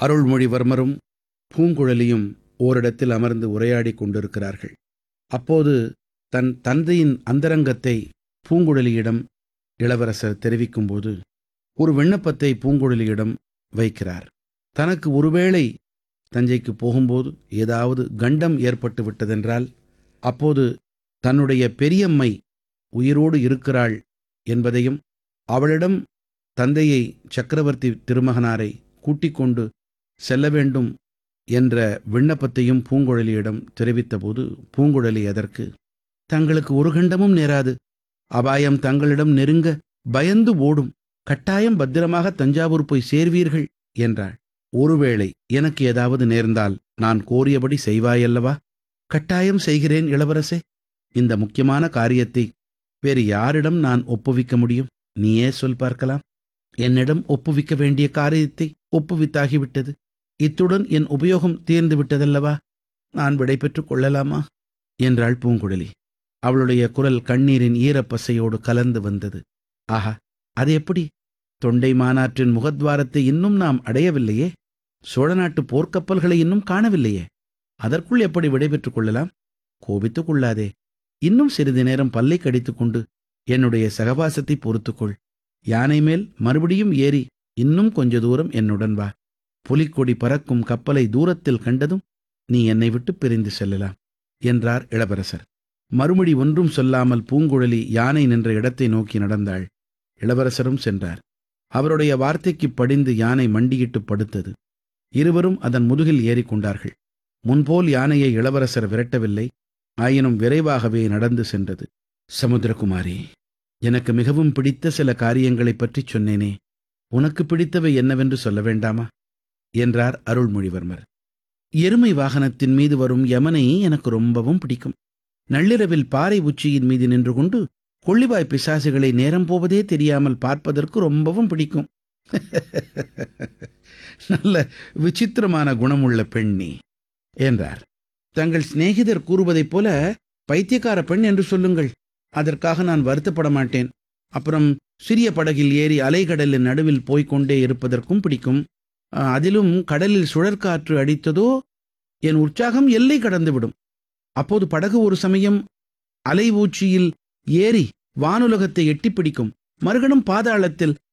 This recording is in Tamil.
அருள்மொழிவர்மரும் பூங்குழலியும் ஓரிடத்தில் அமர்ந்து உரையாடிக் கொண்டிருக்கிறார்கள் அப்போது தன் தந்தையின் அந்தரங்கத்தை பூங்குழலியிடம் இளவரசர் தெரிவிக்கும்போது ஒரு விண்ணப்பத்தை பூங்குழலியிடம் வைக்கிறார் தனக்கு ஒருவேளை தஞ்சைக்கு போகும்போது ஏதாவது கண்டம் ஏற்பட்டு விட்டதென்றால் அப்போது தன்னுடைய பெரியம்மை உயிரோடு இருக்கிறாள் என்பதையும் அவளிடம் தந்தையை சக்கரவர்த்தி திருமகனாரை கூட்டிக் கொண்டு செல்ல வேண்டும் என்ற விண்ணப்பத்தையும் பூங்குழலியிடம் தெரிவித்தபோது பூங்குழலி அதற்கு தங்களுக்கு ஒரு கண்டமும் நேராது அபாயம் தங்களிடம் நெருங்க பயந்து ஓடும் கட்டாயம் பத்திரமாக தஞ்சாவூர் போய் சேர்வீர்கள் என்றாள் ஒருவேளை எனக்கு ஏதாவது நேர்ந்தால் நான் கோரியபடி செய்வாயல்லவா கட்டாயம் செய்கிறேன் இளவரசே இந்த முக்கியமான காரியத்தை வேறு யாரிடம் நான் ஒப்புவிக்க முடியும் நீயே சொல் பார்க்கலாம் என்னிடம் ஒப்புவிக்க வேண்டிய காரியத்தை ஒப்புவித்தாகிவிட்டது இத்துடன் என் உபயோகம் தீர்ந்து விட்டதல்லவா நான் விடை பெற்றுக் கொள்ளலாமா என்றாள் பூங்குழலி அவளுடைய குரல் கண்ணீரின் ஈரப்பசையோடு கலந்து வந்தது ஆஹா அது எப்படி தொண்டை மாநாட்டின் முகத்வாரத்தை இன்னும் நாம் அடையவில்லையே சோழ நாட்டு போர்க்கப்பல்களை இன்னும் காணவில்லையே அதற்குள் எப்படி விடைபெற்றுக் கொள்ளலாம் கோபித்துக் கொள்ளாதே இன்னும் சிறிது நேரம் பல்லை கடித்துக் கொண்டு என்னுடைய சகவாசத்தை பொறுத்துக்கொள் யானை மேல் மறுபடியும் ஏறி இன்னும் கொஞ்ச தூரம் என்னுடன் வா புலிக்கொடி பறக்கும் கப்பலை தூரத்தில் கண்டதும் நீ என்னை விட்டு பிரிந்து செல்லலாம் என்றார் இளவரசர் மறுமொழி ஒன்றும் சொல்லாமல் பூங்குழலி யானை நின்ற இடத்தை நோக்கி நடந்தாள் இளவரசரும் சென்றார் அவருடைய வார்த்தைக்கு படிந்து யானை மண்டியிட்டு படுத்தது இருவரும் அதன் முதுகில் ஏறிக்கொண்டார்கள் முன்போல் யானையை இளவரசர் விரட்டவில்லை ஆயினும் விரைவாகவே நடந்து சென்றது சமுத்திரகுமாரி எனக்கு மிகவும் பிடித்த சில காரியங்களைப் பற்றிச் சொன்னேனே உனக்கு பிடித்தவை என்னவென்று சொல்ல வேண்டாமா என்றார் அருள்மொழிவர்மர் எருமை வாகனத்தின் மீது வரும் யமனை எனக்கு ரொம்பவும் பிடிக்கும் நள்ளிரவில் பாறை உச்சியின் மீது நின்று கொண்டு கொள்ளிவாய் பிசாசுகளை நேரம் போவதே தெரியாமல் பார்ப்பதற்கு ரொம்பவும் பிடிக்கும் நல்ல விசித்திரமான குணமுள்ள பெண் நீ என்றார் தங்கள் சிநேகிதர் கூறுவதைப் போல பைத்தியக்கார பெண் என்று சொல்லுங்கள் அதற்காக நான் வருத்தப்பட மாட்டேன் அப்புறம் சிறிய படகில் ஏறி அலைகடலின் நடுவில் போய்க் கொண்டே இருப்பதற்கும் பிடிக்கும் அஹ், அதிலும் கடலில் சுழற்காற்று அடித்ததோ என் உற்சாகம் எல்லை கடந்துவிடும் அப்போது படகு ஒரு சமயம் அலை ஊச்சியில் ஏறி வானுலகத்தை எட்டிப் பிடிக்கும் மறுகணம் பாதாளத்தில்